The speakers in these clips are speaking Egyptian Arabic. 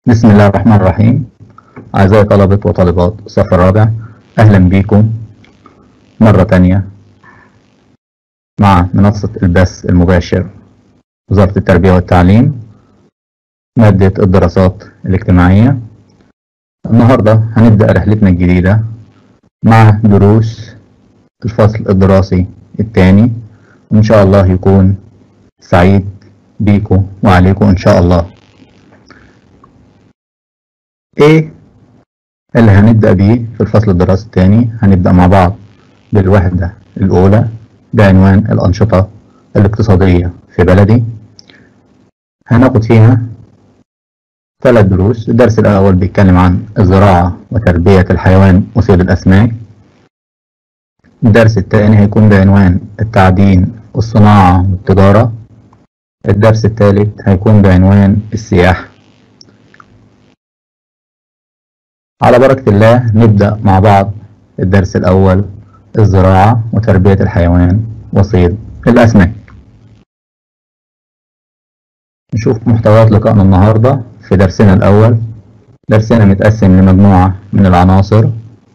بسم الله الرحمن الرحيم أعزائي طلبة وطالبات الصف الرابع أهلا بكم مرة تانية مع منصة البث المباشر وزارة التربية والتعليم مادة الدراسات الاجتماعية النهاردة هنبدأ رحلتنا الجديدة مع دروس الفصل الدراسي الثاني وإن شاء الله يكون سعيد بيكم وعليكم إن شاء الله ايه اللي هنبدأ بيه في الفصل الدراسي الثاني هنبدأ مع بعض بالوحدة الأولى بعنوان الأنشطة الاقتصادية في بلدي هناخد فيها ثلاث دروس الدرس الأول بيتكلم عن الزراعة وتربية الحيوان وصيد الأسماك الدرس الثاني هيكون بعنوان التعدين والصناعة والتجارة الدرس الثالث هيكون بعنوان السياحة على بركة الله نبدأ مع بعض الدرس الأول الزراعة وتربية الحيوان وصيد الأسماك نشوف محتويات لقائنا النهاردة في درسنا الأول درسنا متقسم لمجموعة من العناصر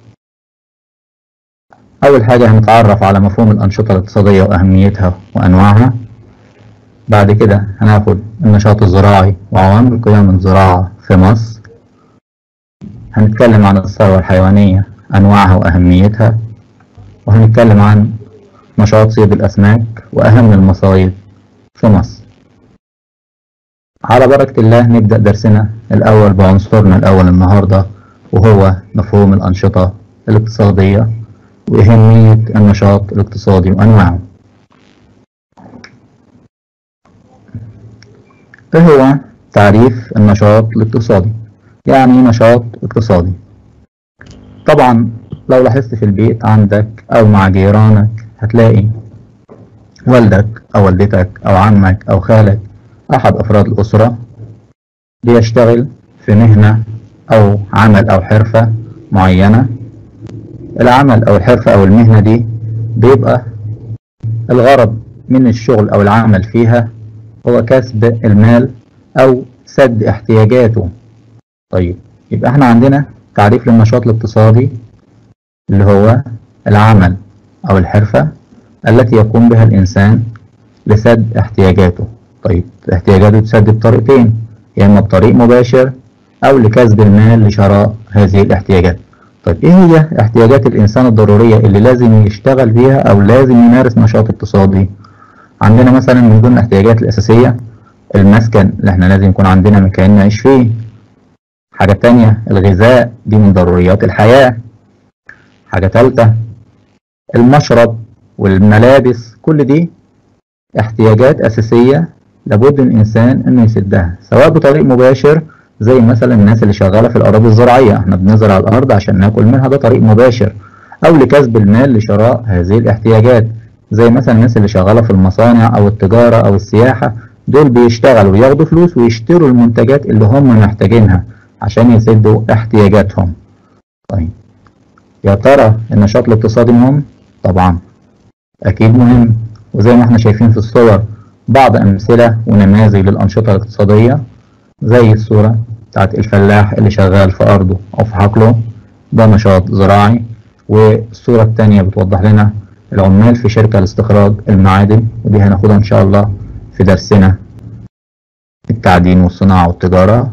أول حاجة هنتعرف على مفهوم الأنشطة الاقتصادية وأهميتها وأنواعها بعد كده هناخد النشاط الزراعي وعوامل قيام الزراعة في مصر هنتكلم عن الثروة الحيوانية أنواعها وأهميتها وهنتكلم عن نشاط صيد الأسماك وأهم المصايد في مصر على بركة الله نبدأ درسنا الأول بعنصرنا الأول النهاردة وهو مفهوم الأنشطة الاقتصادية وأهمية النشاط الاقتصادي وأنواعه إيه هو تعريف النشاط الاقتصادي؟ يعني نشاط اقتصادي طبعا لو لاحظت في البيت عندك او مع جيرانك هتلاقي والدك او والدتك او عمك او خالك احد افراد الاسرة بيشتغل في مهنة او عمل او حرفة معينة العمل او الحرفة او المهنة دي بيبقى الغرض من الشغل او العمل فيها هو كسب المال او سد احتياجاته طيب يبقى احنا عندنا تعريف للنشاط الاقتصادي اللي هو العمل او الحرفة التي يقوم بها الانسان لسد احتياجاته طيب احتياجاته تسد بطريقتين يا اما بطريق مباشر او لكسب المال لشراء هذه الاحتياجات طيب ايه هي احتياجات الانسان الضرورية اللي لازم يشتغل بيها او لازم يمارس نشاط اقتصادي عندنا مثلا من ضمن الاحتياجات الاساسية المسكن اللي احنا لازم يكون عندنا مكان نعيش فيه حاجة تانية الغذاء دي من ضروريات الحياة حاجة تالتة المشرب والملابس كل دي احتياجات أساسية لابد الإنسان إنه يسدها سواء بطريق مباشر زي مثلا الناس اللي شغالة في الأراضي الزراعية احنا بنزرع الأرض عشان ناكل منها ده طريق مباشر أو لكسب المال لشراء هذه الاحتياجات زي مثلا الناس اللي شغالة في المصانع أو التجارة أو السياحة دول بيشتغلوا وياخدوا فلوس ويشتروا المنتجات اللي هم محتاجينها عشان يسدوا احتياجاتهم طيب يا ترى النشاط الاقتصادي مهم طبعا اكيد مهم وزي ما احنا شايفين في الصور بعض امثلة ونماذج للانشطة الاقتصادية زي الصورة بتاعت الفلاح اللي شغال في ارضه او في حقله ده نشاط زراعي والصورة التانية بتوضح لنا العمال في شركة لاستخراج المعادن ودي هناخدها ان شاء الله في درسنا التعدين والصناعة والتجارة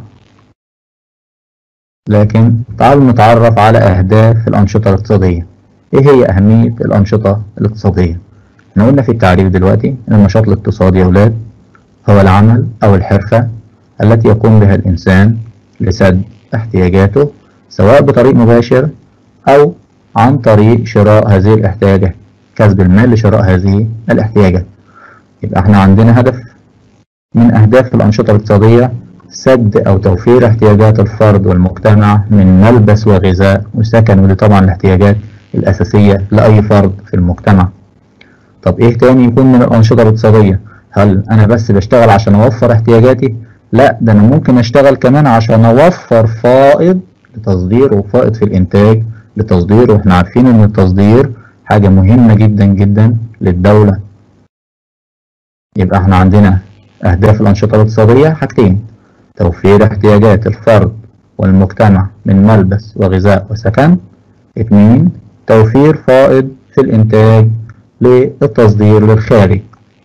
لكن تعالوا نتعرف على أهداف الأنشطة الاقتصادية إيه هي أهمية الأنشطة الاقتصادية؟ احنا قلنا في التعريف دلوقتي إن النشاط الاقتصادي يا أولاد هو العمل أو الحرفة التي يقوم بها الإنسان لسد احتياجاته سواء بطريق مباشر أو عن طريق شراء هذه الاحتياجات كسب المال لشراء هذه الاحتياجات يبقى احنا عندنا هدف من أهداف الأنشطة الاقتصادية سد أو توفير احتياجات الفرد والمجتمع من ملبس وغذاء وسكن ودي طبعا الاحتياجات الأساسية لأي فرد في المجتمع طب إيه تاني يكون من الأنشطة الاقتصادية هل أنا بس بشتغل عشان أوفر احتياجاتي لا ده أنا ممكن أشتغل كمان عشان أوفر فائض لتصدير وفائض في الإنتاج لتصدير وإحنا عارفين إن التصدير حاجة مهمة جدا جدا للدولة يبقى إحنا عندنا أهداف الأنشطة الاقتصادية حاجتين توفير احتياجات الفرد والمجتمع من ملبس وغذاء وسكن اتنين توفير فائض في الإنتاج للتصدير للخارج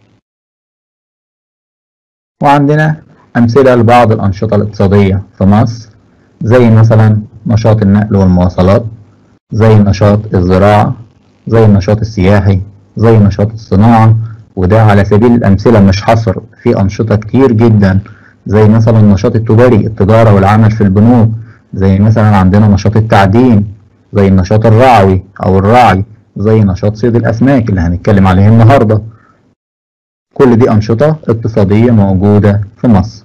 وعندنا أمثلة لبعض الأنشطة الاقتصادية في مصر زي مثلا نشاط النقل والمواصلات زي نشاط الزراعة زي النشاط السياحي زي نشاط الصناعة وده على سبيل الأمثلة مش حصر في أنشطة كتير جدا زي مثلا النشاط التجاري التجارة والعمل في البنوك زي مثلا عندنا نشاط التعدين زي النشاط الرعوي أو الراعي زي نشاط صيد الأسماك اللي هنتكلم عليه النهاردة كل دي أنشطة اقتصادية موجودة في مصر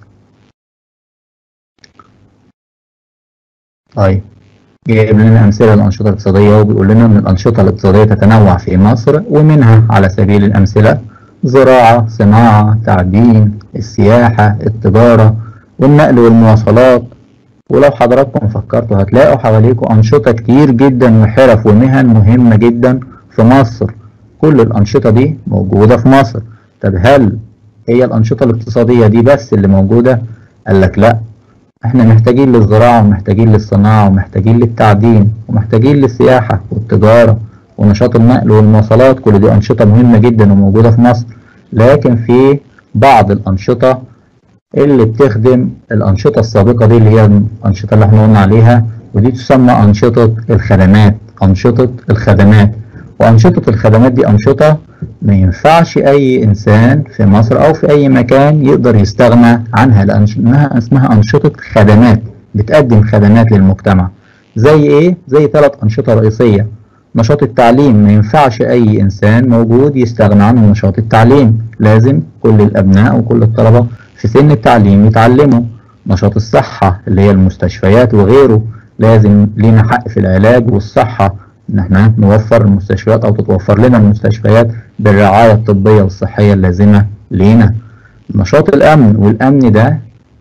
طيب جايب لنا أمثلة للأنشطة الاقتصادية وبيقول لنا إن الأنشطة الاقتصادية تتنوع في مصر ومنها على سبيل الأمثلة زراعة، صناعة، تعدين، السياحة، التجارة، والنقل والمواصلات ولو حضراتكم فكرتوا هتلاقوا حواليكم أنشطة كتير جدا وحرف ومهن مهمة جدا في مصر كل الأنشطة دي موجودة في مصر طب هل هي الأنشطة الاقتصادية دي بس اللي موجودة؟ قال لك لأ احنا محتاجين للزراعة ومحتاجين للصناعة ومحتاجين للتعدين ومحتاجين للسياحة والتجارة ونشاط النقل والمواصلات كل دي أنشطة مهمة جدا وموجودة في مصر لكن في بعض الأنشطة اللي بتخدم الأنشطة السابقة دي اللي هي الأنشطة اللي احنا قلنا عليها ودي تسمى أنشطة الخدمات أنشطة الخدمات وأنشطة الخدمات دي أنشطة ما ينفعش أي إنسان في مصر أو في أي مكان يقدر يستغنى عنها لأنها اسمها أنشطة خدمات بتقدم خدمات للمجتمع زي إيه؟ زي ثلاث أنشطة رئيسية نشاط التعليم ما ينفعش أي إنسان موجود يستغنى عن نشاط التعليم لازم كل الأبناء وكل الطلبة في سن التعليم يتعلموا نشاط الصحة اللي هي المستشفيات وغيره لازم لينا حق في العلاج والصحة ان احنا نوفر المستشفيات او تتوفر لنا المستشفيات بالرعاية الطبية والصحية اللازمة لينا نشاط الامن والامن ده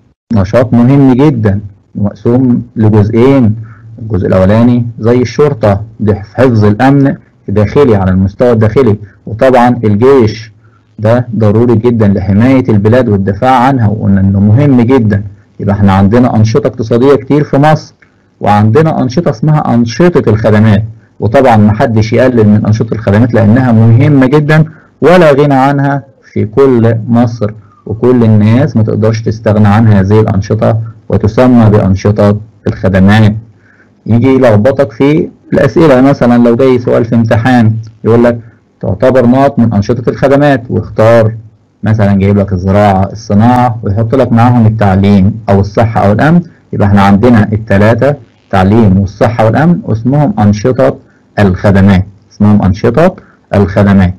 نشاط مهم جدا مقسوم لجزئين الجزء الاولاني زي الشرطة دي حفظ الامن الداخلي على المستوى الداخلي وطبعا الجيش ده ضروري جدا لحماية البلاد والدفاع عنها وقلنا انه مهم جدا يبقى احنا عندنا انشطة اقتصادية كتير في مصر وعندنا انشطة اسمها انشطة الخدمات وطبعا محدش يقلل من أنشطة الخدمات لأنها مهمة جدا ولا غنى عنها في كل مصر وكل الناس ما تقدرش تستغنى عن هذه الأنشطة وتسمى بأنشطة الخدمات يجي يلخبطك في الأسئلة مثلا لو جاي سؤال في امتحان يقول لك تعتبر نقط من أنشطة الخدمات واختار مثلا جايب لك الزراعة الصناعة ويحط لك معاهم التعليم أو الصحة أو الأمن يبقى احنا عندنا الثلاثة التعليم والصحة والأمن اسمهم أنشطة الخدمات اسمهم أنشطة الخدمات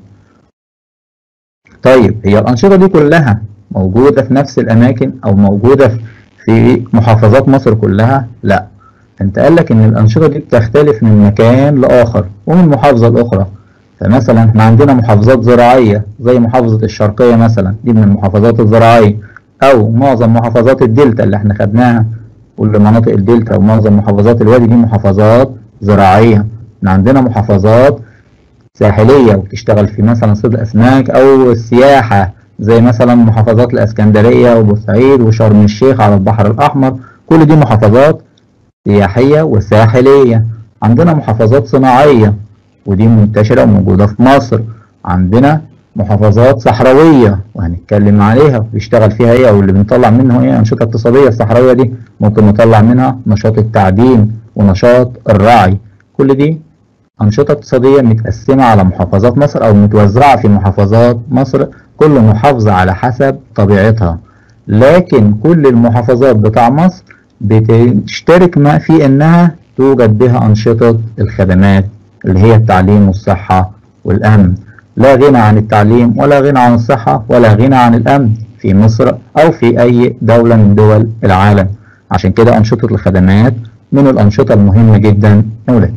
طيب هي الأنشطة دي كلها موجودة في نفس الأماكن أو موجودة في محافظات مصر كلها لا انت قال لك ان الأنشطة دي بتختلف من مكان لآخر ومن محافظة لأخرى فمثلا احنا عندنا محافظات زراعية زي محافظة الشرقية مثلا دي من المحافظات الزراعية أو معظم محافظات الدلتا اللي احنا خدناها كل مناطق الدلتا ومعظم محافظات الوادي دي محافظات زراعية احنا عندنا محافظات ساحلية وبتشتغل في مثلا صيد الأسماك أو السياحة زي مثلا محافظات الإسكندرية وبورسعيد وشرم الشيخ على البحر الأحمر كل دي محافظات سياحية وساحلية عندنا محافظات صناعية ودي منتشرة وموجودة في مصر عندنا محافظات صحراوية وهنتكلم عليها بيشتغل فيها ايه او اللي بنطلع منها ايه انشطة اقتصادية الصحراوية دي ممكن نطلع منها نشاط التعدين ونشاط الرعي كل دي أنشطة اقتصادية متقسمة على محافظات مصر أو متوزعة في محافظات مصر كل محافظة على حسب طبيعتها لكن كل المحافظات بتاع مصر بتشترك ما في إنها توجد بها أنشطة الخدمات اللي هي التعليم والصحة والأمن لا غنى عن التعليم ولا غنى عن الصحة ولا غنى عن الأمن في مصر أو في أي دولة من دول العالم عشان كده أنشطة الخدمات من الأنشطة المهمة جدا أولاد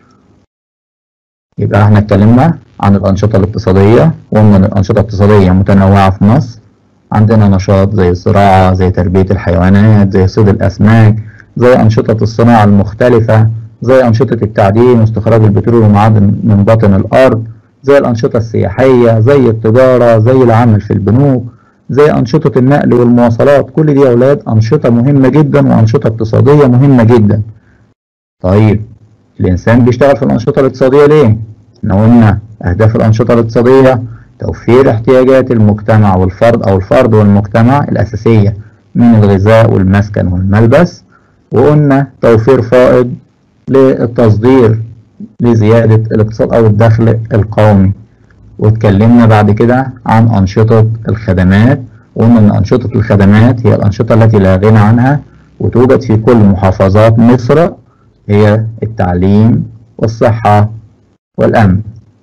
يبقى احنا اتكلمنا عن الأنشطة الاقتصادية وقلنا ان الأنشطة الاقتصادية متنوعة في مصر عندنا نشاط زي الزراعة زي تربية الحيوانات زي صيد الأسماك زي أنشطة الصناعة المختلفة زي أنشطة التعدين واستخراج البترول والمعادن من باطن الأرض زي الأنشطة السياحية زي التجارة زي العمل في البنوك زي أنشطة النقل والمواصلات كل دي يا أولاد أنشطة مهمة جدا وأنشطة اقتصادية مهمة جدا طيب الإنسان بيشتغل في الأنشطة الاقتصادية ليه؟ احنا قلنا أهداف الأنشطة الاقتصادية توفير احتياجات المجتمع والفرد أو الفرد والمجتمع الأساسية من الغذاء والمسكن والملبس وقلنا توفير فائض للتصدير لزيادة الاقتصاد أو الدخل القومي واتكلمنا بعد كده عن أنشطة الخدمات وقلنا أن أنشطة الخدمات هي الأنشطة التي لا غنى عنها وتوجد في كل محافظات مصر هي التعليم والصحة والأمن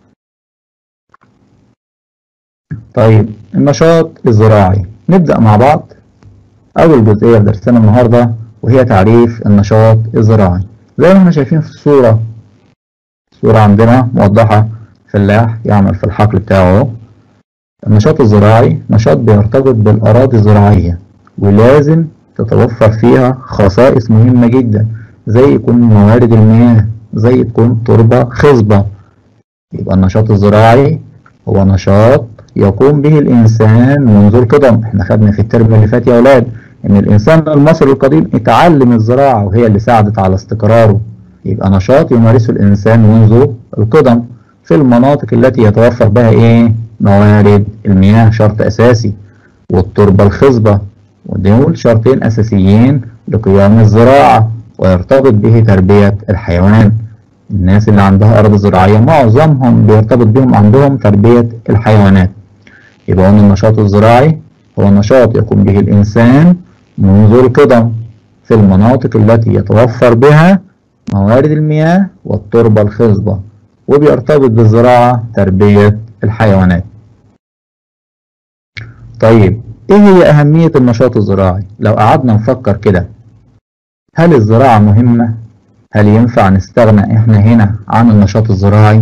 طيب النشاط الزراعي نبدأ مع بعض أول جزئية في درسنا النهاردة وهي تعريف النشاط الزراعي زي ما احنا شايفين في الصورة الصورة عندنا موضحة فلاح يعمل في الحقل بتاعه النشاط الزراعي نشاط بيرتبط بالأراضي الزراعية ولازم تتوفر فيها خصائص مهمة جدا زي يكون موارد المياه زي تكون تربة خصبة يبقى النشاط الزراعي هو نشاط يقوم به الإنسان منذ القدم احنا خدنا في الترم اللي فات يا أولاد إن الإنسان المصري القديم اتعلم الزراعة وهي اللي ساعدت على استقراره يبقى نشاط يمارسه الإنسان منذ القدم في المناطق التي يتوفر بها إيه موارد المياه شرط أساسي والتربة الخصبة ودول شرطين أساسيين لقيام الزراعة ويرتبط به تربية الحيوان الناس اللي عندها أرض زراعية معظمهم بيرتبط بهم عندهم تربية الحيوانات يبقى قلنا النشاط الزراعي هو نشاط يقوم به الإنسان منذ القدم في المناطق التي يتوفر بها موارد المياه والتربة الخصبة وبيرتبط بالزراعة تربية الحيوانات طيب ايه هي أهمية النشاط الزراعي لو قعدنا نفكر كده هل الزراعة مهمة هل ينفع نستغنى احنا هنا عن النشاط الزراعي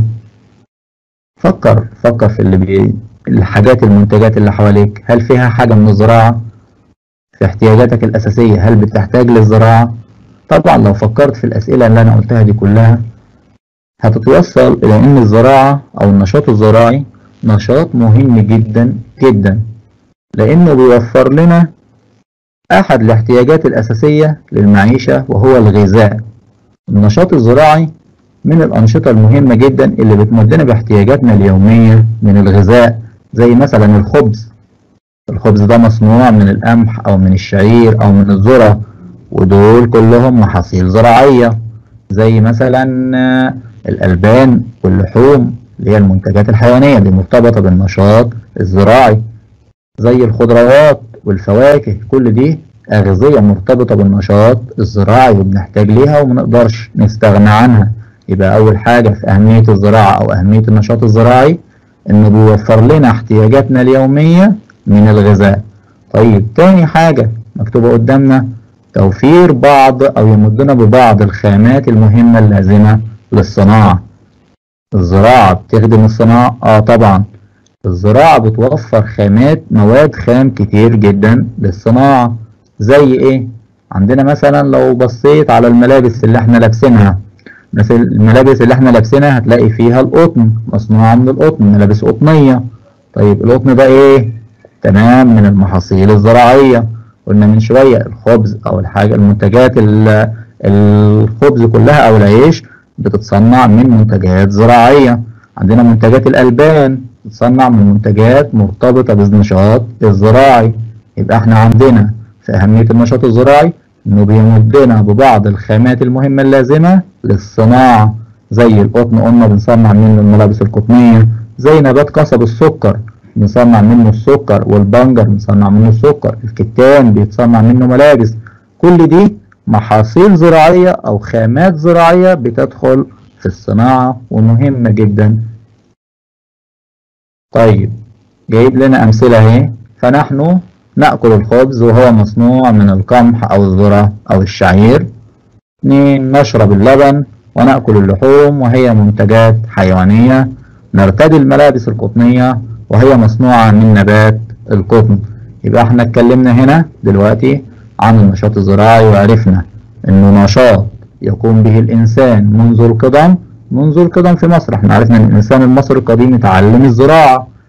فكر فكر في اللي بي... الحاجات المنتجات اللي حواليك هل فيها حاجة من الزراعة في احتياجاتك الأساسية هل بتحتاج للزراعة طبعا لو فكرت في الأسئلة اللي أنا قلتها دي كلها هتتوصل إلى أن الزراعة أو النشاط الزراعي نشاط مهم جدا جدا لأنه بيوفر لنا أحد الاحتياجات الأساسية للمعيشة وهو الغذاء النشاط الزراعي من الأنشطة المهمة جدا اللي بتمدنا باحتياجاتنا اليومية من الغذاء زي مثلا الخبز الخبز ده مصنوع من القمح أو من الشعير أو من الذرة ودول كلهم محاصيل زراعية زي مثلا الألبان واللحوم اللي هي المنتجات الحيوانية اللي مرتبطة بالنشاط الزراعي زي الخضروات والفواكه كل دي أغذية مرتبطة بالنشاط الزراعي وبنحتاج ليها ومنقدرش نستغنى عنها يبقى أول حاجة في أهمية الزراعة أو أهمية النشاط الزراعي إنه بيوفر لنا احتياجاتنا اليومية من الغذاء طيب تاني حاجة مكتوبة قدامنا توفير بعض أو يمدنا ببعض الخامات المهمة اللازمة للصناعة الزراعة بتخدم الصناعة؟ آه طبعا الزراعة بتوفر خامات مواد خام كتير جدا للصناعة زي ايه؟ عندنا مثلا لو بصيت على الملابس اللي احنا لابسينها مثل الملابس اللي احنا لابسينها هتلاقي فيها القطن مصنوعة من القطن ملابس قطنية طيب القطن ده ايه؟ تمام من المحاصيل الزراعية قلنا من شوية الخبز او الحاجة المنتجات الخبز كلها او العيش بتتصنع من منتجات زراعية عندنا منتجات الألبان بتتصنع من منتجات مرتبطة بالنشاط الزراعي يبقى احنا عندنا في أهمية النشاط الزراعي إنه بيمدنا ببعض الخامات المهمة اللازمة للصناعة زي القطن قلنا بنصنع منه الملابس القطنية زي نبات قصب السكر بنصنع منه السكر والبنجر بنصنع منه السكر الكتان بيتصنع منه ملابس كل دي محاصيل زراعية أو خامات زراعية بتدخل في الصناعة ومهمة جدا طيب جايب لنا أمثلة اهي فنحن نأكل الخبز وهو مصنوع من القمح أو الذرة أو الشعير اثنين نشرب اللبن ونأكل اللحوم وهي منتجات حيوانية نرتدي الملابس القطنية وهي مصنوعة من نبات القطن يبقى احنا اتكلمنا هنا دلوقتي عن النشاط الزراعي وعرفنا انه نشاط يقوم به الانسان منذ القدم منذ القدم في مصر احنا عرفنا ان الانسان المصري القديم اتعلم الزراعة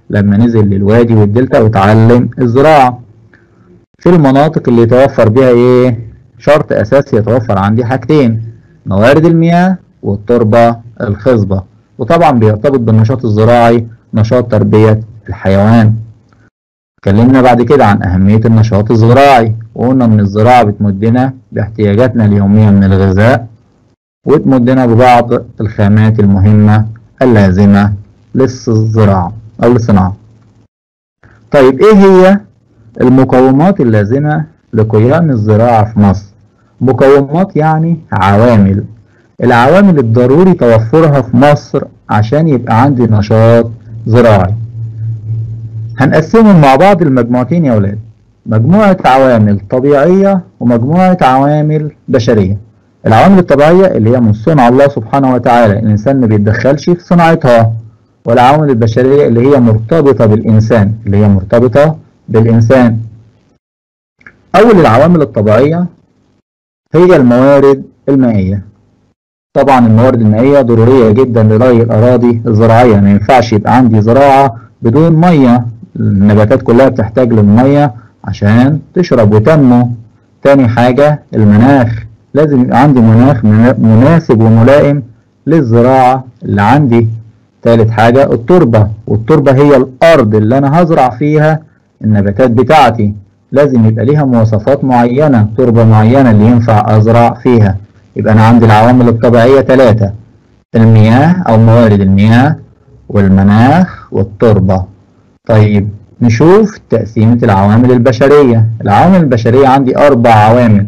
لما نزل للوادي والدلتا وتعلم الزراعة في المناطق اللي يتوفر بها ايه شرط اساسي يتوفر عندي حاجتين موارد المياه والتربة الخصبة وطبعا بيرتبط بالنشاط الزراعي نشاط تربية الحيوان اتكلمنا بعد كده عن أهمية النشاط الزراعي وقلنا إن الزراعة بتمدنا باحتياجاتنا اليومية من الغذاء وتمدنا ببعض الخامات المهمة اللازمة للزراعة أو للصناعة طيب إيه هي المقومات اللازمة لقيام الزراعة في مصر مقومات يعني عوامل العوامل الضروري توفرها في مصر عشان يبقى عندي نشاط زراعي هنقسمهم مع بعض المجموعتين يا ولاد مجموعة عوامل طبيعية ومجموعة عوامل بشرية العوامل الطبيعية اللي هي من صنع الله سبحانه وتعالى الإنسان ما بيتدخلش في صناعتها والعوامل البشرية اللي هي مرتبطة بالإنسان اللي هي مرتبطة بالإنسان أول العوامل الطبيعية هي الموارد المائية طبعا الموارد المائية ضرورية جدا لري الأراضي الزراعية ما ينفعش يبقى عندي زراعة بدون مية النباتات كلها بتحتاج للمية عشان تشرب وتنمو تاني حاجة المناخ لازم يبقى عندي مناخ مناسب وملائم للزراعة اللي عندي تالت حاجة التربة والتربة هي الأرض اللي أنا هزرع فيها النباتات بتاعتي لازم يبقى ليها مواصفات معينة تربة معينة اللي ينفع أزرع فيها يبقى أنا عندي العوامل الطبيعية ثلاثة المياه أو موارد المياه والمناخ والتربة طيب نشوف تقسيمة العوامل البشرية العوامل البشرية عندي أربع عوامل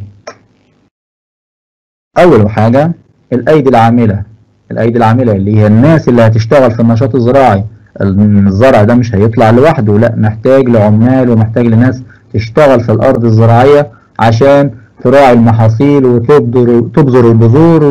أول حاجة الأيدي العاملة الأيدي العاملة اللي هي الناس اللي هتشتغل في النشاط الزراعي الزرع ده مش هيطلع لوحده لا محتاج لعمال ومحتاج لناس تشتغل في الأرض الزراعية عشان تراعي المحاصيل وتبذر تبذر البذور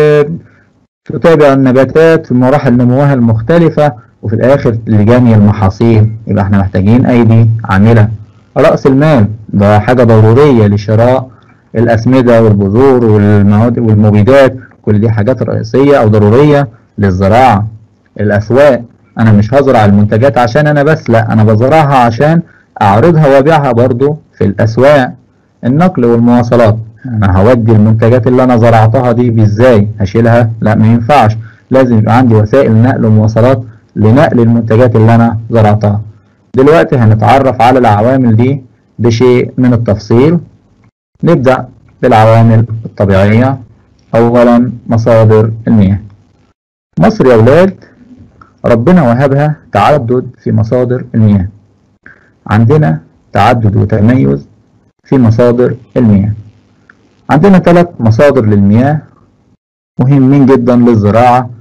وتتابع النباتات في مراحل نموها المختلفة وفي الآخر لجني المحاصيل يبقى احنا محتاجين أيدي عاملة رأس المال ده حاجة ضرورية لشراء الأسمدة والبذور والمواد والمبيدات كل دي حاجات رئيسية أو ضرورية للزراعة الأسواق أنا مش هزرع المنتجات عشان أنا بس لا أنا بزرعها عشان أعرضها وأبيعها برضو في الأسواق النقل والمواصلات أنا هودي المنتجات اللي أنا زرعتها دي إزاي هشيلها لا ما ينفعش لازم يبقى عندي وسائل نقل ومواصلات لنقل المنتجات اللي أنا زرعتها دلوقتي هنتعرف على العوامل دي بشيء من التفصيل نبدأ بالعوامل الطبيعية أولا مصادر المياه مصر يا أولاد ربنا وهبها تعدد في مصادر المياه عندنا تعدد وتميز في مصادر المياه عندنا ثلاث مصادر للمياه مهمين جدا للزراعة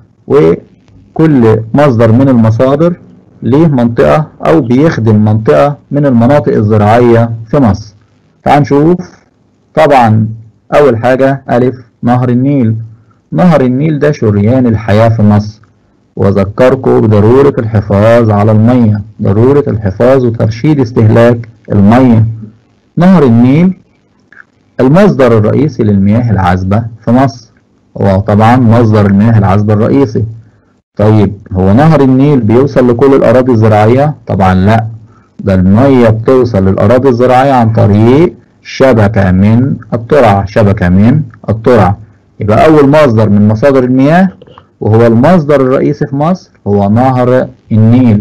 وكل مصدر من المصادر ليه منطقة أو بيخدم منطقة من المناطق الزراعية في مصر تعال نشوف طبعا أول حاجة ألف نهر النيل نهر النيل ده شريان الحياة في مصر وذكركم بضرورة الحفاظ على المية ضرورة الحفاظ وترشيد استهلاك المية نهر النيل المصدر الرئيسي للمياه العذبة في مصر هو طبعا مصدر المياه العذبة الرئيسي طيب هو نهر النيل بيوصل لكل الأراضي الزراعية طبعا لا ده المية بتوصل للأراضي الزراعية عن طريق شبكة من الترع شبكة من الترع يبقى أول مصدر من مصادر المياه وهو المصدر الرئيسي في مصر هو نهر النيل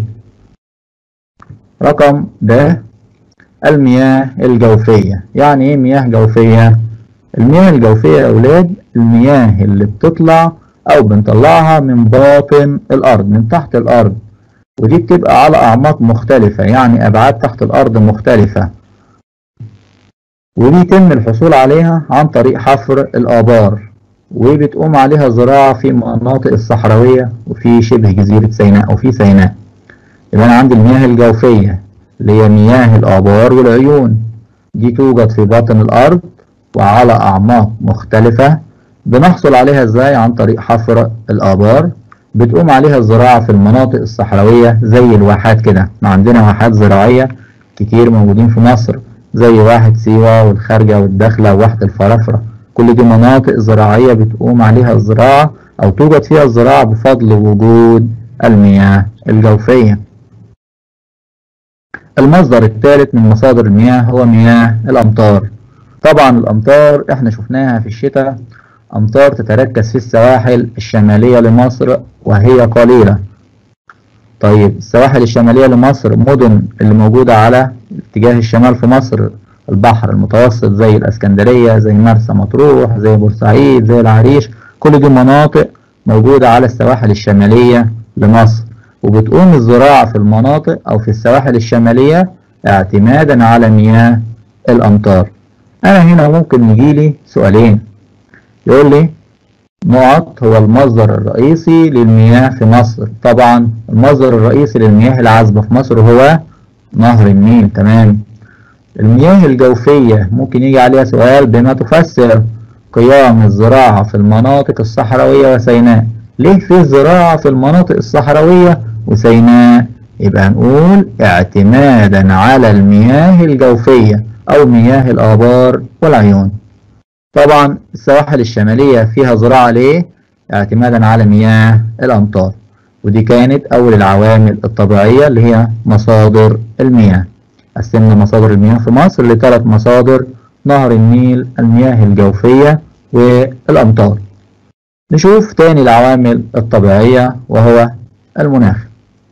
رقم ب المياه الجوفية يعني ايه مياه جوفية المياه الجوفية يا أولاد المياه اللي بتطلع أو بنطلعها من باطن الأرض من تحت الأرض ودي بتبقى على أعماق مختلفة يعني أبعاد تحت الأرض مختلفة ودي يتم الحصول عليها عن طريق حفر الآبار وبتقوم عليها زراعة في مناطق الصحراوية وفي شبه جزيرة سيناء وفي سيناء يبقى أنا عندي المياه الجوفية اللي هي مياه الآبار والعيون دي توجد في باطن الأرض وعلى أعماق مختلفة بنحصل عليها ازاي عن طريق حفر الآبار بتقوم عليها الزراعة في المناطق الصحراوية زي الواحات كده عندنا واحات زراعية كتير موجودين في مصر زي واحة سيوة والخارجة والداخلة وواحة الفرافرة كل دي مناطق زراعية بتقوم عليها الزراعة أو توجد فيها الزراعة بفضل وجود المياه الجوفية المصدر الثالث من مصادر المياه هو مياه الأمطار طبعا الأمطار احنا شفناها في الشتاء أمطار تتركز في السواحل الشمالية لمصر وهي قليلة طيب السواحل الشمالية لمصر مدن اللي موجودة على اتجاه الشمال في مصر البحر المتوسط زي الاسكندرية زي مرسى مطروح زي بورسعيد زي العريش كل دي مناطق موجودة على السواحل الشمالية لمصر وبتقوم الزراعة في المناطق أو في السواحل الشمالية اعتمادا على مياه الأمطار أنا هنا ممكن يجيلي سؤالين يقول لي نقط هو المصدر الرئيسي للمياه في مصر طبعا المصدر الرئيسي للمياه العذبة في مصر هو نهر النيل تمام المياه الجوفية ممكن يجي عليها سؤال بما تفسر قيام الزراعة في المناطق الصحراوية وسيناء ليه في الزراعة في المناطق الصحراوية وسيناء يبقى نقول اعتمادا على المياه الجوفية أو مياه الآبار والعيون طبعا السواحل الشمالية فيها زراعة ليه اعتمادا على مياه الأمطار ودي كانت أول العوامل الطبيعية اللي هي مصادر المياه قسمنا مصادر المياه في مصر لثلاث مصادر نهر النيل المياه الجوفية والأمطار نشوف تاني العوامل الطبيعية وهو المناخ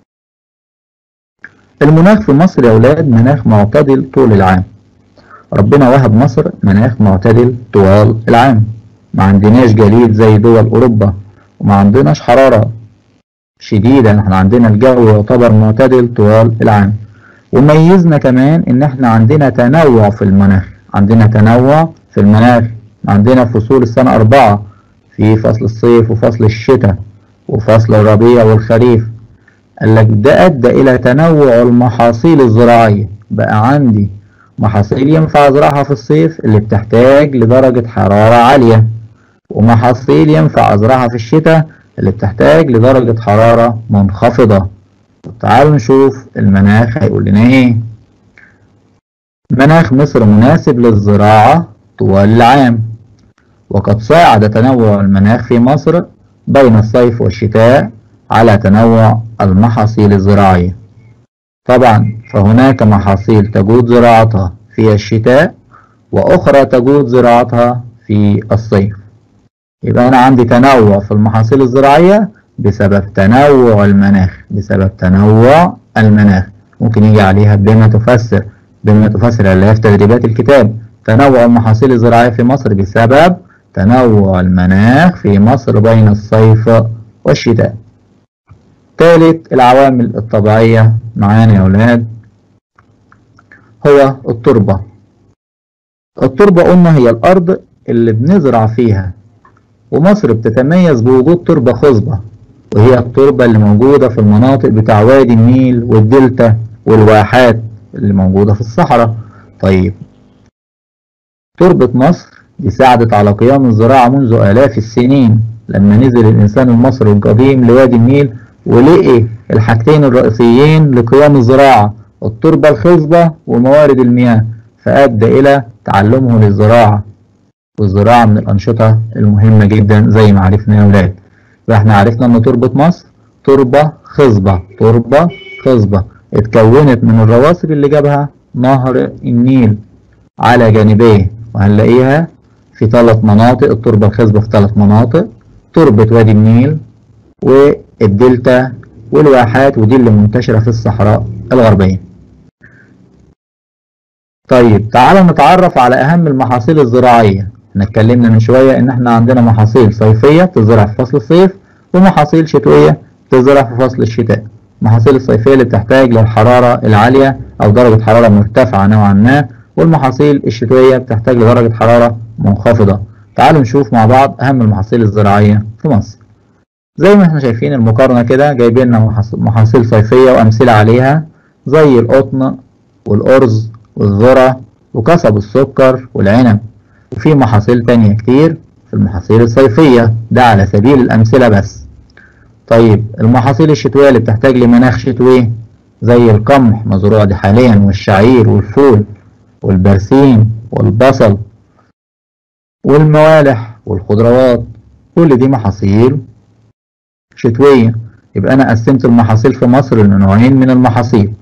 المناخ في مصر يا أولاد مناخ معتدل طول العام ربنا وهب مصر مناخ معتدل طوال العام ما عندناش جليد زي دول أوروبا وما عندناش حرارة شديدة احنا عندنا الجو يعتبر معتدل طوال العام وميزنا كمان ان احنا عندنا تنوع في المناخ عندنا تنوع في المناخ عندنا فصول السنة أربعة في فصل الصيف وفصل الشتاء وفصل الربيع والخريف قال لك ده أدى إلى تنوع المحاصيل الزراعية بقى عندي محاصيل ينفع أزرعها في الصيف اللي بتحتاج لدرجة حرارة عالية ومحاصيل ينفع أزرعها في الشتاء اللي بتحتاج لدرجة حرارة منخفضة تعالوا نشوف المناخ هيقول لنا ايه مناخ مصر مناسب للزراعة طوال العام وقد ساعد تنوع المناخ في مصر بين الصيف والشتاء على تنوع المحاصيل الزراعية طبعا فهناك محاصيل تجود زراعتها في الشتاء وأخرى تجود زراعتها في الصيف يبقى أنا عندي تنوع في المحاصيل الزراعية بسبب تنوع المناخ بسبب تنوع المناخ ممكن يجي عليها بما تفسر بما تفسر اللي هي في تدريبات الكتاب تنوع المحاصيل الزراعية في مصر بسبب تنوع المناخ في مصر بين الصيف والشتاء ثالث العوامل الطبيعية معانا يا أولاد هو التربة التربة قلنا هي الأرض اللي بنزرع فيها ومصر بتتميز بوجود تربة خصبة وهي التربة اللي موجودة في المناطق بتاع وادي النيل والدلتا والواحات اللي موجودة في الصحراء طيب تربة مصر دي ساعدت على قيام الزراعة منذ آلاف السنين لما نزل الإنسان المصري القديم لوادي النيل ولقي الحاجتين الرئيسيين لقيام الزراعة التربة الخصبة وموارد المياه فأدى إلى تعلمه للزراعة والزراعة من الأنشطة المهمة جدا زي ما عرفنا يا أولاد فإحنا عرفنا إن تربة مصر تربة خصبة تربة خصبة اتكونت من الرواسب اللي جابها نهر النيل على جانبيه وهنلاقيها في ثلاث مناطق التربة الخصبة في ثلاث مناطق تربة وادي النيل والدلتا والواحات ودي اللي منتشرة في الصحراء الغربية طيب تعالى نتعرف على أهم المحاصيل الزراعية احنا اتكلمنا من شوية ان احنا عندنا محاصيل صيفية بتزرع في فصل الصيف ومحاصيل شتوية بتزرع في فصل الشتاء المحاصيل الصيفية اللي بتحتاج للحرارة العالية او درجة حرارة مرتفعة نوعا ما والمحاصيل الشتوية بتحتاج لدرجة حرارة منخفضة تعالوا نشوف مع بعض اهم المحاصيل الزراعية في مصر زي ما احنا شايفين المقارنة كده جايبين لنا محاصيل صيفية وامثلة عليها زي القطن والارز والذرة وقصب السكر والعنب وفي محاصيل تانية كتير في المحاصيل الصيفية ده على سبيل الأمثلة بس طيب المحاصيل الشتوية اللي بتحتاج لمناخ شتوي زي القمح مزروع دي حاليا والشعير والفول والبرسيم والبصل والموالح والخضروات كل دي محاصيل شتوية يبقى أنا قسمت المحاصيل في مصر لنوعين من المحاصيل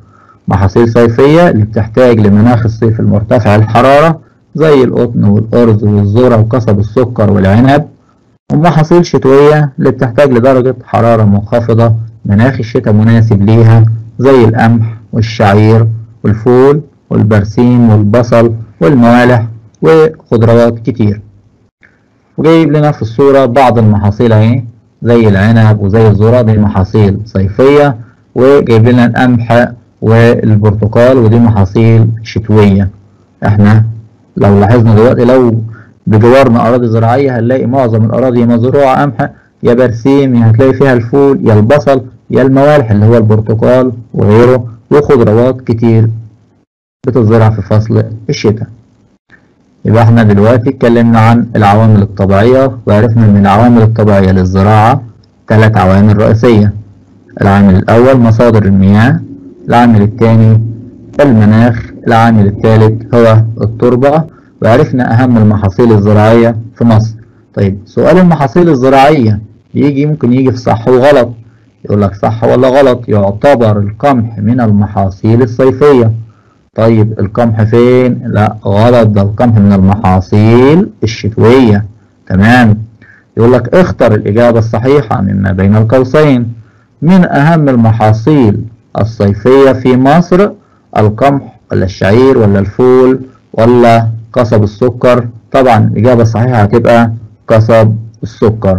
محاصيل صيفية اللي بتحتاج لمناخ الصيف المرتفع الحرارة زي القطن والأرز والذرة وقصب السكر والعنب ومحاصيل شتوية اللي بتحتاج لدرجة حرارة منخفضة مناخ الشتاء مناسب ليها زي القمح والشعير والفول والبرسيم والبصل والموالح وخضروات كتير وجايب لنا في الصورة بعض المحاصيل اهي زي العنب وزي الذرة دي محاصيل صيفية وجايب لنا القمح والبرتقال ودي محاصيل شتوية احنا لو لاحظنا دلوقتي لو بجوارنا أراضي زراعية هنلاقي معظم الأراضي مزروعة قمح يا برسيم يا هتلاقي فيها الفول يا البصل يا الموالح اللي هو البرتقال وغيره وخضروات كتير بتزرع في فصل الشتاء يبقى احنا دلوقتي اتكلمنا عن العوامل الطبيعية وعرفنا ان العوامل الطبيعية للزراعة ثلاث عوامل رئيسية العامل الأول مصادر المياه العامل الثاني المناخ العامل الثالث هو التربة وعرفنا أهم المحاصيل الزراعية في مصر طيب سؤال المحاصيل الزراعية يجي ممكن يجي في صح وغلط يقول لك صح ولا غلط يعتبر القمح من المحاصيل الصيفية طيب القمح فين لا غلط ده القمح من المحاصيل الشتوية تمام يقول لك اختر الإجابة الصحيحة مما بين القوسين من أهم المحاصيل الصيفية في مصر القمح ولا الشعير ولا الفول ولا قصب السكر طبعا الإجابة الصحيحة هتبقى قصب السكر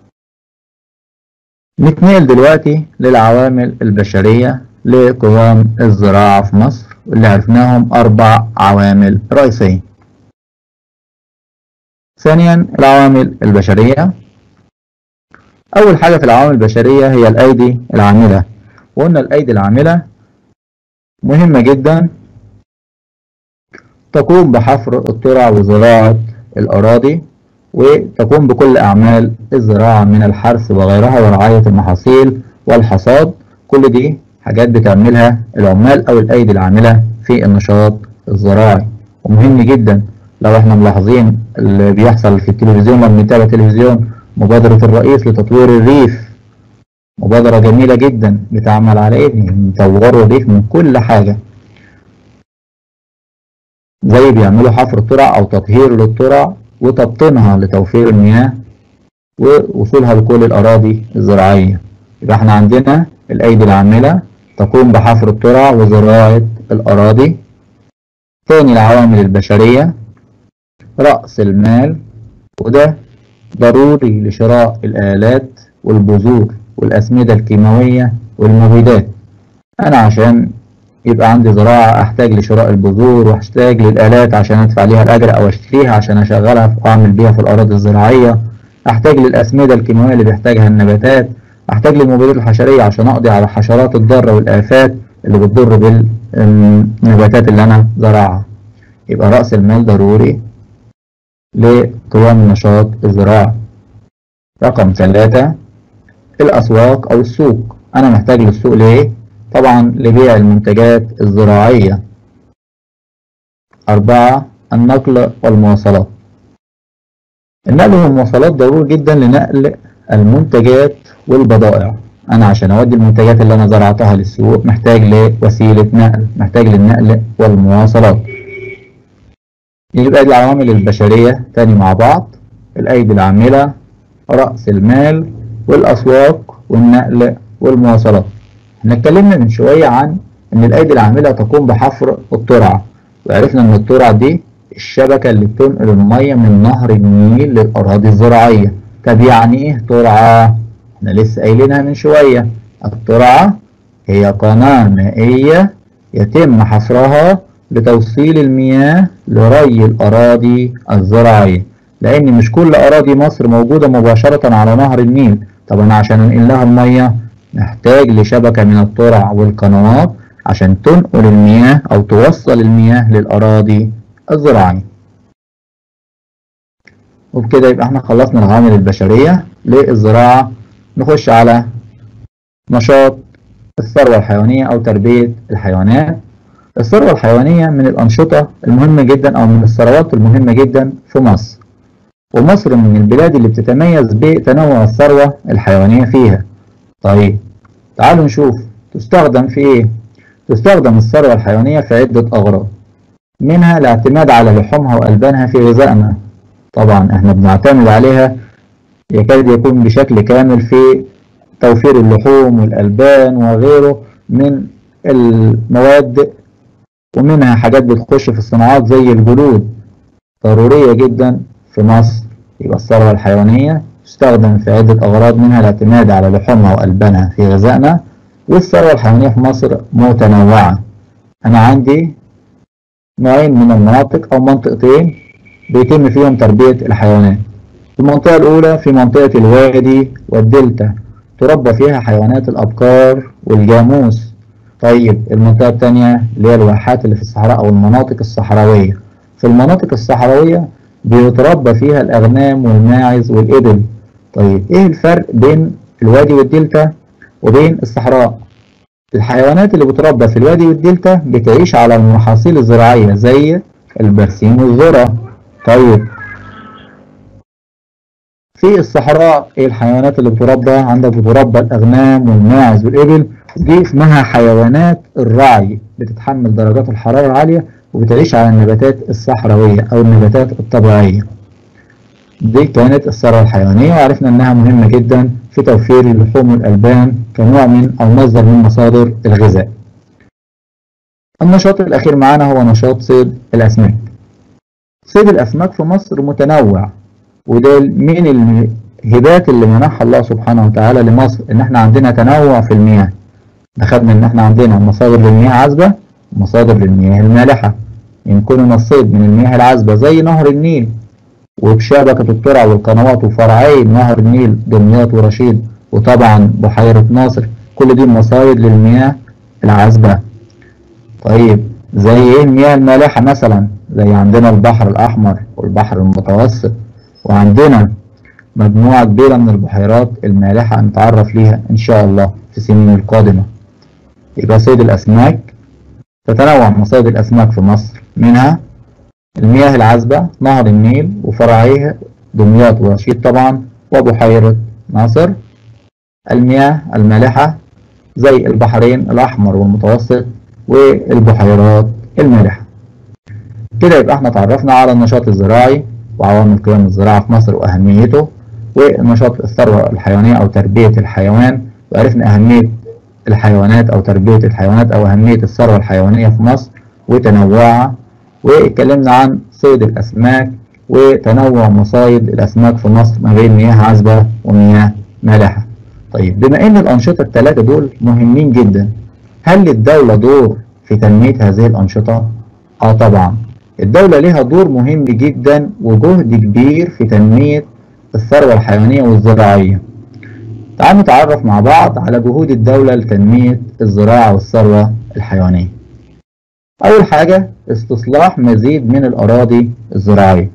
نتنقل دلوقتي للعوامل البشرية لقوام الزراعة في مصر واللي عرفناهم أربع عوامل رئيسية ثانيا العوامل البشرية أول حاجة في العوامل البشرية هي الأيدي العاملة وقلنا الأيدي العاملة مهمة جدا تقوم بحفر الترع وزراعة الأراضي وتقوم بكل أعمال الزراعة من الحرث وغيرها ورعاية المحاصيل والحصاد كل دي حاجات بتعملها العمال أو الأيدي العاملة في النشاط الزراعي ومهم جدا لو احنا ملاحظين اللي بيحصل في التلفزيون لما بنتابع التلفزيون مبادرة الرئيس لتطوير الريف مبادرة جميلة جدا بتعمل على ايه بيطوروا الريف من كل حاجة زي بيعملوا حفر الترع او تطهير للترع وتبطينها لتوفير المياه ووصولها لكل الأراضي الزراعية يبقى احنا عندنا الأيدي العاملة تقوم بحفر الترع وزراعة الأراضي تاني العوامل البشرية رأس المال وده ضروري لشراء الآلات والبذور والأسمدة الكيماوية والمبيدات أنا عشان يبقى عندي زراعة أحتاج لشراء البذور وأحتاج للآلات عشان أدفع ليها الأجر أو أشتريها عشان أشغلها وأعمل بيها في الأراضي الزراعية أحتاج للأسمدة الكيماوية اللي بيحتاجها النباتات أحتاج للمبيدات الحشرية عشان أقضي على الحشرات الضارة والآفات اللي بتضر بالنباتات اللي أنا زرعها يبقى رأس المال ضروري لقوام نشاط الزراعة رقم ثلاثة الأسواق أو السوق أنا محتاج للسوق ليه؟ طبعا لبيع المنتجات الزراعية أربعة النقل والمواصلات النقل والمواصلات ضروري جدا لنقل المنتجات والبضائع أنا عشان أودي المنتجات اللي أنا زرعتها للسوق محتاج لوسيلة نقل محتاج للنقل والمواصلات يبقى دي العوامل البشرية تاني مع بعض الأيدي العاملة رأس المال والأسواق والنقل والمواصلات احنا اتكلمنا من شوية عن ان الايدي العاملة تقوم بحفر الترعة وعرفنا ان الترعة دي الشبكة اللي بتنقل المية من نهر النيل للأراضي الزراعية طب يعني ايه ترعة؟ احنا لسه قايلينها من شوية الترعة هي قناة مائية يتم حفرها لتوصيل المياه لري الأراضي الزراعية لأن مش كل أراضي مصر موجودة مباشرة على نهر النيل طب أنا عشان أنقل لها المية محتاج لشبكة من الترع والقنوات عشان تنقل المياه أو توصل المياه للأراضي الزراعية وبكده يبقى احنا خلصنا العوامل البشرية للزراعة نخش على نشاط الثروة الحيوانية أو تربية الحيوانات الثروة الحيوانية من الأنشطة المهمة جدا أو من الثروات المهمة جدا في مصر ومصر من البلاد اللي بتتميز بتنوع الثروة الحيوانية فيها طيب تعالوا نشوف تستخدم في ايه تستخدم الثروة الحيوانية في عدة أغراض منها الاعتماد على لحومها وألبانها في غذائنا طبعا احنا بنعتمد عليها يكاد يكون بشكل كامل في توفير اللحوم والألبان وغيره من المواد ومنها حاجات بتخش في الصناعات زي الجلود ضرورية جدا في مصر يبقى الثروة الحيوانية تستخدم في عدة أغراض منها الاعتماد على لحومها وألبانها في غذائنا والثروة الحيوانية في مصر متنوعة أنا عندي نوعين من المناطق أو منطقتين بيتم فيهم تربية الحيوانات المنطقة الأولى في منطقة الوادي والدلتا تربى فيها حيوانات الأبقار والجاموس طيب المنطقة الثانية اللي هي الواحات اللي في الصحراء أو المناطق الصحراوية في المناطق الصحراوية بيتربى فيها الأغنام والماعز والإبل طيب إيه الفرق بين الوادي والدلتا وبين الصحراء الحيوانات اللي بتربى في الوادي والدلتا بتعيش على المحاصيل الزراعية زي البرسيم والذرة طيب في الصحراء ايه الحيوانات اللي بتربى عندك بتربى الأغنام والماعز والإبل دي اسمها حيوانات الرعي بتتحمل درجات الحرارة العالية وبتعيش على النباتات الصحراوية أو النباتات الطبيعية دي كانت الثروة الحيوانية وعرفنا أنها مهمة جدا في توفير اللحوم والألبان كنوع من أو مصدر من مصادر الغذاء النشاط الأخير معنا هو نشاط صيد الأسماك صيد الأسماك في مصر متنوع وده من الهبات اللي منحها الله سبحانه وتعالى لمصر إن احنا عندنا تنوع في المياه أخذنا إن احنا عندنا مصادر للمياه عذبة ومصادر للمياه المالحة يمكننا الصيد من المياه العذبة زي نهر النيل وبشبكة الترع والقنوات وفرعي نهر النيل دمياط ورشيد وطبعا بحيرة ناصر كل دي مصايد للمياه العذبة طيب زي ايه المياه المالحة مثلا زي عندنا البحر الأحمر والبحر المتوسط وعندنا مجموعة كبيرة من البحيرات المالحة نتعرف ليها إن شاء الله في السنين القادمة يبقى صيد الأسماك تتنوع مصايد الأسماك في مصر منها المياه العذبة نهر النيل وفرعيه دمياط ورشيد طبعا وبحيرة ناصر المياه المالحة زي البحرين الأحمر والمتوسط والبحيرات المالحة كده يبقى احنا تعرفنا على النشاط الزراعي وعوامل قيام الزراعة في مصر وأهميته ونشاط الثروة الحيوانية أو تربية الحيوان وعرفنا أهمية الحيوانات أو تربية الحيوانات أو أهمية الثروة الحيوانية في مصر وتنوعها واتكلمنا عن صيد الأسماك وتنوع مصايد الأسماك في مصر ما بين مياه عذبة ومياه مالحة طيب بما أن الأنشطة الثلاثة دول مهمين جدا هل للدولة دور في تنمية هذه الأنشطة؟ آه طبعا الدولة لها دور مهم جدا وجهد كبير في تنمية الثروة الحيوانية والزراعية تعالوا نتعرف مع بعض على جهود الدولة لتنمية الزراعة والثروة الحيوانية أول حاجة استصلاح مزيد من الأراضي الزراعية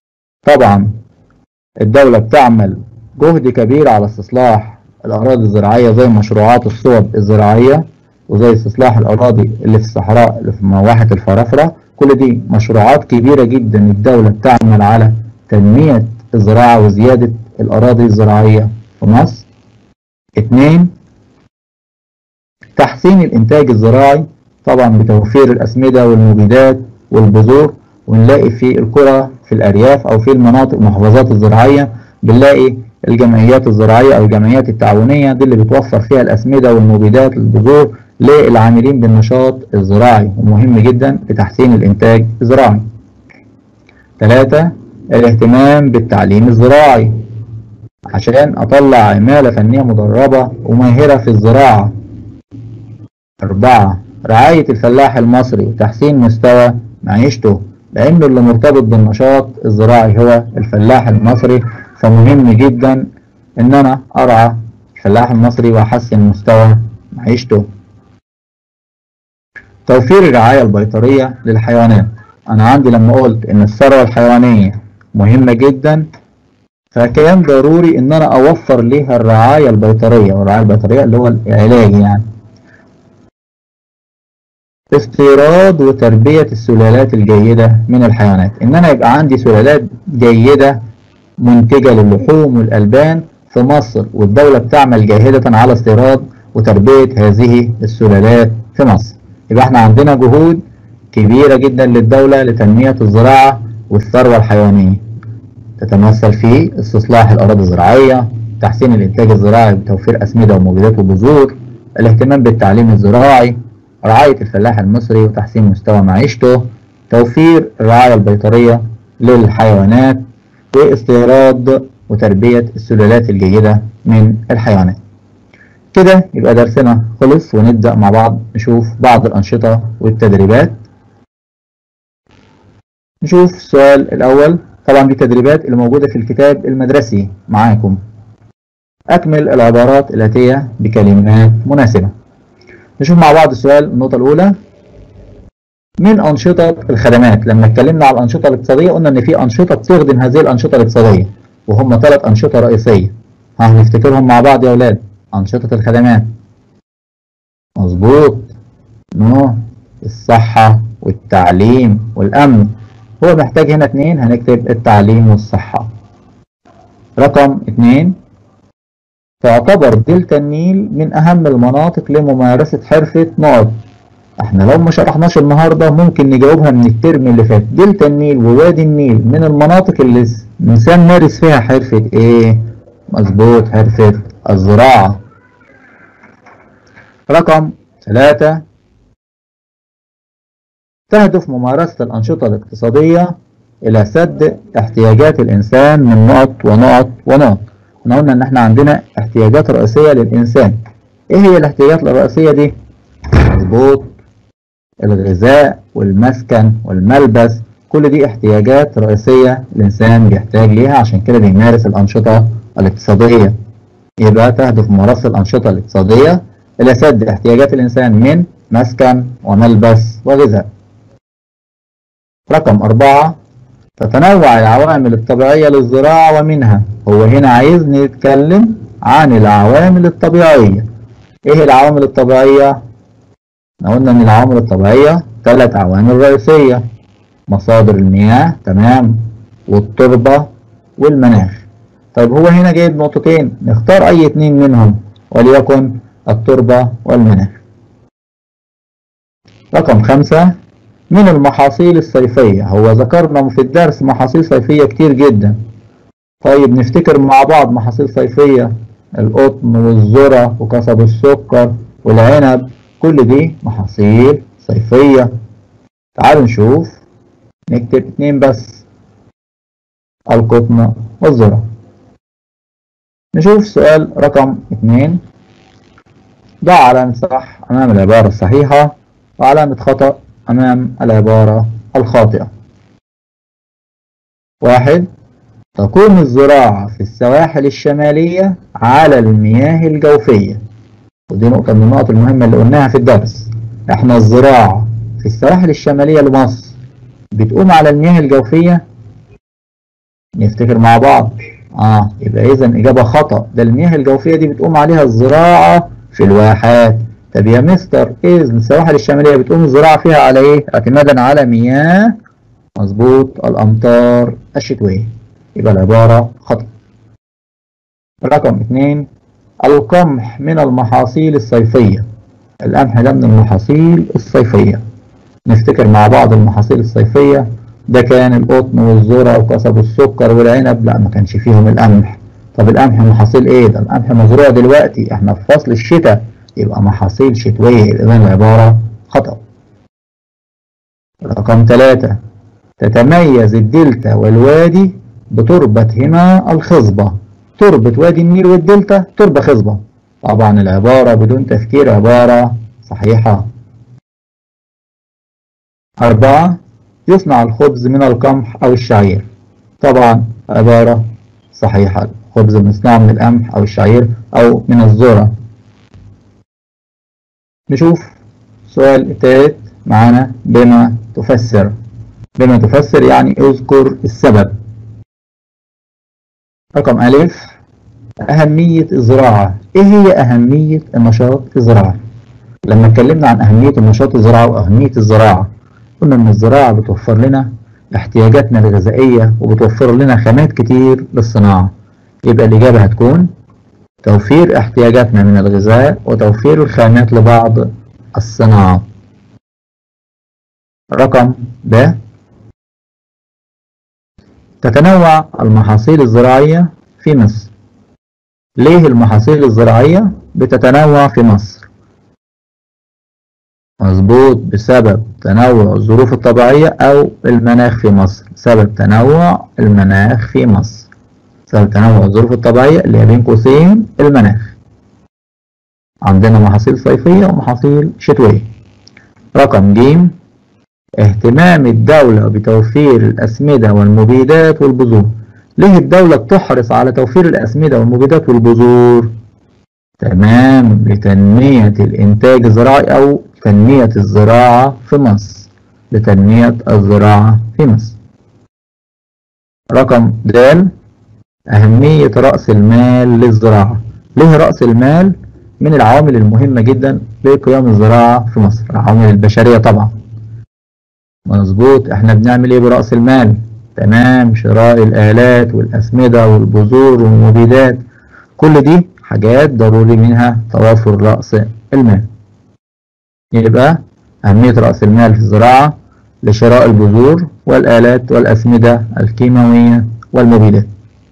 طبعا الدولة بتعمل جهد كبير على استصلاح الأراضي الزراعية زي مشروعات الصوب الزراعية وزي استصلاح الأراضي اللي في الصحراء اللي في مواحة الفرافرة كل دي مشروعات كبيرة جدا الدولة بتعمل على تنمية الزراعة وزيادة الأراضي الزراعية في مصر اتنين تحسين الإنتاج الزراعي طبعا بتوفير الأسمدة والمبيدات والبذور ونلاقي في القرى في الأرياف أو في المناطق المحافظات الزراعية بنلاقي الجمعيات الزراعية أو الجمعيات التعاونية دي اللي بتوفر فيها الأسمدة والمبيدات البذور للعاملين بالنشاط الزراعي ومهم جدا لتحسين الإنتاج الزراعي ثلاثة الاهتمام بالتعليم الزراعي عشان أطلع عمالة فنية مدربة وماهرة في الزراعة أربعة رعاية الفلاح المصري وتحسين مستوى معيشته لأنه اللي مرتبط بالنشاط الزراعي هو الفلاح المصري فمهم جدا إن أنا أرعى الفلاح المصري وأحسن مستوى معيشته توفير الرعاية البيطرية للحيوانات أنا عندي لما قلت إن الثروة الحيوانية مهمة جدا فكان ضروري إن أنا أوفر ليها الرعاية البيطرية والرعاية البيطرية اللي هو العلاج يعني استيراد وتربية السلالات الجيدة من الحيوانات إن أنا يبقى عندي سلالات جيدة منتجة للحوم والألبان في مصر والدولة بتعمل جاهدة على استيراد وتربية هذه السلالات في مصر يبقى احنا عندنا جهود كبيرة جدا للدولة لتنمية الزراعة والثروة الحيوانية تتمثل في استصلاح الأراضي الزراعية تحسين الإنتاج الزراعي بتوفير أسمدة ومبيدات وبذور الاهتمام بالتعليم الزراعي رعاية الفلاح المصري وتحسين مستوى معيشته توفير الرعاية البيطرية للحيوانات واستيراد وتربية السلالات الجيدة من الحيوانات كده يبقى درسنا خلص ونبدأ مع بعض نشوف بعض الأنشطة والتدريبات نشوف السؤال الأول طبعا دي تدريبات اللي موجودة في الكتاب المدرسي معاكم أكمل العبارات الآتية بكلمات مناسبة نشوف مع بعض السؤال النقطة الأولى من أنشطة الخدمات لما اتكلمنا على الأنشطة الاقتصادية قلنا إن في أنشطة بتخدم هذه الأنشطة الاقتصادية وهم ثلاث أنشطة رئيسية هنفتكرهم مع بعض يا أولاد أنشطة الخدمات مظبوط نو الصحة والتعليم والأمن هو محتاج هنا اتنين هنكتب التعليم والصحة رقم اتنين تعتبر دلتا النيل من أهم المناطق لممارسة حرفة نقط احنا لو ما شرحناش النهاردة ممكن نجاوبها من الترم اللي فات دلتا النيل ووادي النيل من المناطق اللي الإنسان مارس فيها حرفة ايه مظبوط حرفة الزراعة رقم ثلاثة تهدف ممارسة الأنشطة الاقتصادية إلى سد احتياجات الإنسان من نقط ونقط ونقط احنا قلنا إن احنا عندنا احتياجات رئيسية للإنسان إيه هي الاحتياجات الرئيسية دي؟ مظبوط الغذاء والمسكن والملبس كل دي احتياجات رئيسية الإنسان بيحتاج ليها عشان كده بيمارس الأنشطة الاقتصادية يبقى تهدف ممارسة الأنشطة الاقتصادية إلى سد احتياجات الإنسان من مسكن وملبس وغذاء رقم أربعة تتنوع العوامل الطبيعية للزراعة ومنها هو هنا عايزني نتكلم عن العوامل الطبيعية إيه العوامل الطبيعية؟ احنا قلنا إن العوامل الطبيعية ثلاث عوامل رئيسية مصادر المياه تمام والتربة والمناخ طيب هو هنا جايب نقطتين نختار أي اتنين منهم وليكن التربة والمناخ رقم خمسة من المحاصيل الصيفية هو ذكرنا في الدرس محاصيل صيفية كتير جدا طيب نفتكر مع بعض محاصيل صيفية القطن والذرة وقصب السكر والعنب كل دي محاصيل صيفية تعالوا نشوف نكتب اتنين بس القطن والذرة نشوف سؤال رقم اتنين ضع علامة صح أمام العبارة الصحيحة وعلامة خطأ أمام العبارة الخاطئة واحد تقوم الزراعة في السواحل الشمالية على المياه الجوفية ودي نقطة من النقط المهمة اللي قلناها في الدرس احنا الزراعة في السواحل الشمالية لمصر بتقوم على المياه الجوفية نفتكر مع بعض اه يبقى اذا اجابة خطأ ده المياه الجوفية دي بتقوم عليها الزراعة في الواحات طب يا مستر ايه السواحل الشمالية بتقوم الزراعة فيها على ايه اعتمادا على مياه مظبوط الامطار الشتوية يبقى العبارة خطأ رقم اتنين القمح من المحاصيل الصيفية القمح ده من المحاصيل الصيفية نفتكر مع بعض المحاصيل الصيفية ده كان القطن والذرة وقصب السكر والعنب لا ما كانش فيهم القمح طب القمح محاصيل ايه ده القمح مزروع دلوقتي احنا في فصل الشتاء يبقى محاصيل شتوية اذا العبارة خطأ رقم ثلاثة تتميز الدلتا والوادي بتربتهما الخصبة تربة وادي النيل والدلتا تربة خصبة طبعا العبارة بدون تفكير عبارة صحيحة أربعة يصنع الخبز من القمح أو الشعير طبعا عبارة صحيحة الخبز مصنوع من القمح أو الشعير أو من الذرة نشوف السؤال الثالث معانا بما تفسر بما تفسر يعني اذكر السبب رقم ألف أهمية الزراعة إيه هي أهمية النشاط الزراعي لما اتكلمنا عن أهمية النشاط الزراعي وأهمية الزراعة قلنا إن الزراعة بتوفر لنا احتياجاتنا الغذائية وبتوفر لنا خامات كتير للصناعة يبقى الإجابة هتكون توفير احتياجاتنا من الغذاء وتوفير الخامات لبعض الصناعات رقم ب تتنوع المحاصيل الزراعية في مصر ليه المحاصيل الزراعية بتتنوع في مصر مظبوط بسبب تنوع الظروف الطبيعية أو المناخ في مصر سبب تنوع المناخ في مصر سبب تنوع الظروف الطبيعية اللي هي بين قوسين المناخ عندنا محاصيل صيفية ومحاصيل شتوية رقم ج اهتمام الدولة بتوفير الأسمدة والمبيدات والبذور ليه الدولة بتحرص على توفير الأسمدة والمبيدات والبذور تمام لتنمية الإنتاج الزراعي أو تنمية الزراعة في مصر لتنمية الزراعة في مصر رقم د أهمية رأس المال للزراعة ليه رأس المال من العوامل المهمة جدا لقيام الزراعة في مصر العوامل البشرية طبعا مظبوط احنا بنعمل ايه برأس المال تمام شراء الآلات والأسمدة والبذور والمبيدات كل دي حاجات ضروري منها توافر رأس المال يبقى أهمية رأس المال في الزراعة لشراء البذور والآلات والأسمدة الكيماوية والمبيدات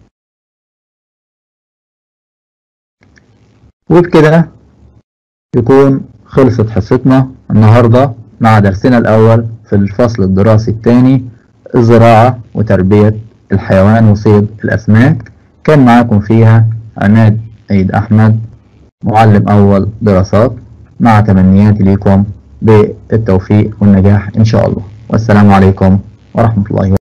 وبكده يكون خلصت حصتنا النهاردة مع درسنا الأول في الفصل الدراسي الثاني الزراعة وتربية الحيوان وصيد الأسماك كان معاكم فيها عماد عيد أحمد معلم أول دراسات مع تمنياتي لكم بالتوفيق والنجاح إن شاء الله والسلام عليكم ورحمة الله وبركاته